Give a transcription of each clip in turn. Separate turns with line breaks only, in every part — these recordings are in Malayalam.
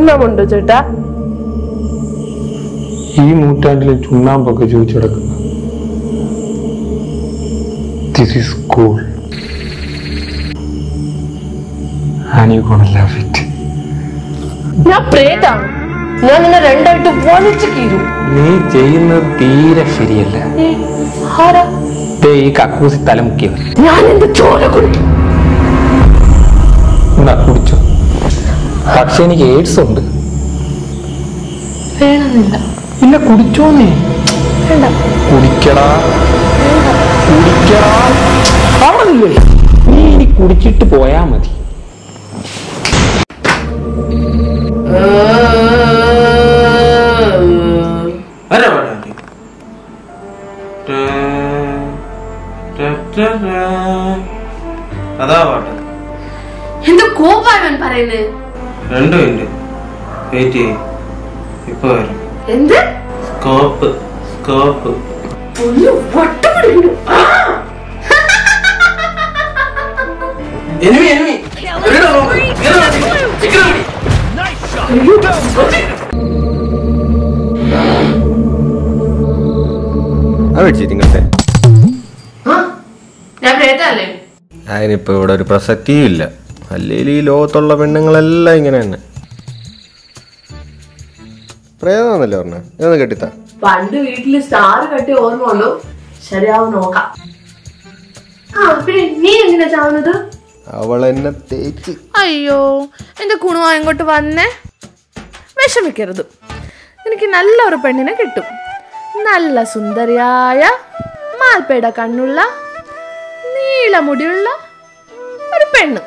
ചുണ്ണാമുണ്ടോ ചേട്ടാ
ഈ നൂറ്റാണ്ടിലെ ചുണ്ണാമ്പൊക്കെ ചോദിച്ചു കിടക്കുന്ന this is cool and you gonna love it
ഞാൻ പ്രേതാണ് ഞാൻ നിന്നെ രണ്ടായിട്ട് വലിച്ചു കീറും
നീ ചെയ്യുന്നത് തീരെ ശരിയല്ല
ഏ, ആരാ
ദേ ഈ കക്കൂസി തലമുക്കിയത്
ഞാൻ എന്റെ ചോര കുടിക്കും
എന്നാ കുടിച്ചോ പക്ഷെ എനിക്ക് എയ്ഡ്സ് ഉണ്ട്
വേണമെന്നില്ല
ഇല്ല കുടിച്ചോന്നേ
വേണ്ട
കുടിക്കടാ കുടിക്കടാ അവിടെ നില്ലേ നീ ഇനി കുടിച്ചിട്ട് പോയാ മതി
വരാ പാടാ അതാ പാട്ട്
എന്ത് കോപ്പായവൻ പറയുന്നത്
രണ്ട് മിനിറ്റ് വെയിറ്റ് ചെയ്യും ഇപ്പൊ വരും
എന്ത്
സ്കോപ്പ് സ്കോപ്പ്
ഒരു വട്ടം പിടിക്കുന്നു. ആ!
എനിമി എനിമി
ആ മേടിച്ചിരിക്കട്ടെ
ആ, ഞാൻ പ്രേതല്ലേ
അതിനിപ്പോ ഇവിടെ ഒരു പ്രസക്തിയും ഇല്ല അല്ലെങ്കിൽ ഈ ലോകത്തുള്ള പെണ്ണുങ്ങളെല്ലാം ഇങ്ങനെ തന്നെ പ്രേതമാണല്ലേ പറഞ്ഞ ഇതൊന്ന് കെട്ടിത്താ
പണ്ട് വീട്ടില് സ്റ്റാർ കട്ടി ഓർമ്മ ഉള്ളൂ ശരിയാവും നോക്കാം ആ പിന്നെ നീ എങ്ങനെയാ ചാവുന്നത്
അവൾ എന്നെ തേച്ച്
അയ്യോ എന്റെ കുണുവ ഇങ്ങോട്ട് വന്നേ വിഷമിക്കരുത് എനിക്ക് നല്ല ഒരു പെണ്ണിനെ കിട്ടും നല്ല സുന്ദരിയായ മാൽപ്പേട കണ്ണുള്ള നീളമുടിയുള്ള ഒരു പെണ്ണ്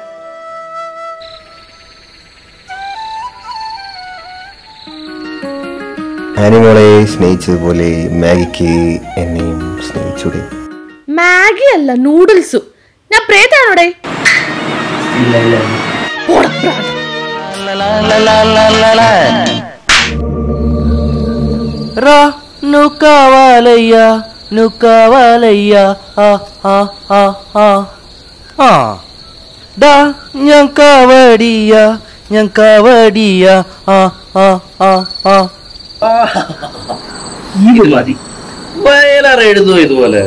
ആനിമോളെ സ്നേഹിച്ചതുപോലെ മാഗിക്ക് എന്നെയും സ്നേഹിച്ചൂടെ
മാഗി അല്ല നൂഡിൽസും ഞാൻ പ്രേതാണോടെ
రా నువ్వు కావాలయ్యా నువ్వు కావాలయ్యా ఆ ఆ ఆ ఆ ആ ഡാ ഞാൻ കാവടിയ ഞാൻ കാവടിയ ആ ആ ആ ആ
ഇത് മതി വയലാർ എഴുതുമോ ഇതുപോലെ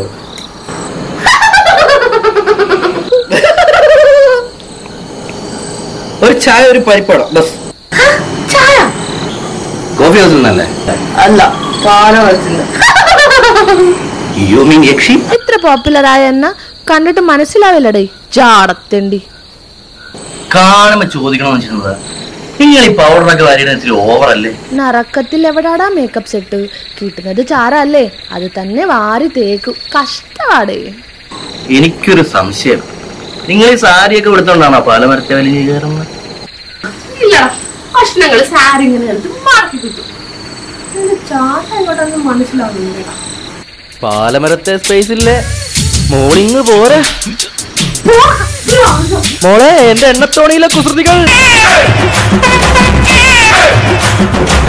ഒരു ചായ ഒരു പരിപ്പടം ബസ്
ചായ
കോഫി ഹൗസിൽ നിന്നല്ലേ
അല്ല പാലവച്ചില്ല
യു മീൻ യക്ഷി
ഇത്ര പോപ്പുലർ ആയ എന്ന കണ്ടിട്ട് മനസ്സിലാവില്ലടേ ജാടത്തേണ്ടി
കാണുമ്പോ ചോദിക്കണമെന്ന് വെച്ചിരുന്നത് നിങ്ങൾ ഈ പൗഡറൊക്കെ വരിയുടെ ഇച്ചിരി ഓവറല്ലേ
നറക്കത്തിൽ എവിടാടാ മേക്കപ്പ് സെറ്റ് കിട്ടുന്നത് ചാരല്ലേ അത് തന്നെ വാരി തേക്കും കഷ്ടപാടേ
എനിക്കൊരു സംശയം നിങ്ങൾ ഈ സാരിയൊക്കെ എടുത്തോണ്ടാണോ പാലമരത്തെ വലിഞ്ഞ് കയറുന്നത്
ഇല്ല ഭക്ഷണങ്ങൾ സാരി ഇങ്ങനെ എടുത്ത് മാറ്റി കിട്ടും ചാട്ട എങ്ങോട്ടൊന്നും മനസ്സിലാവുന്നില്ല
പാലമരത്തെ സ്പേസിലെ മോളിങ് പോരെ മോളെ എന്റെ എണ്ണത്തോണിയിലെ കുസൃതികൾ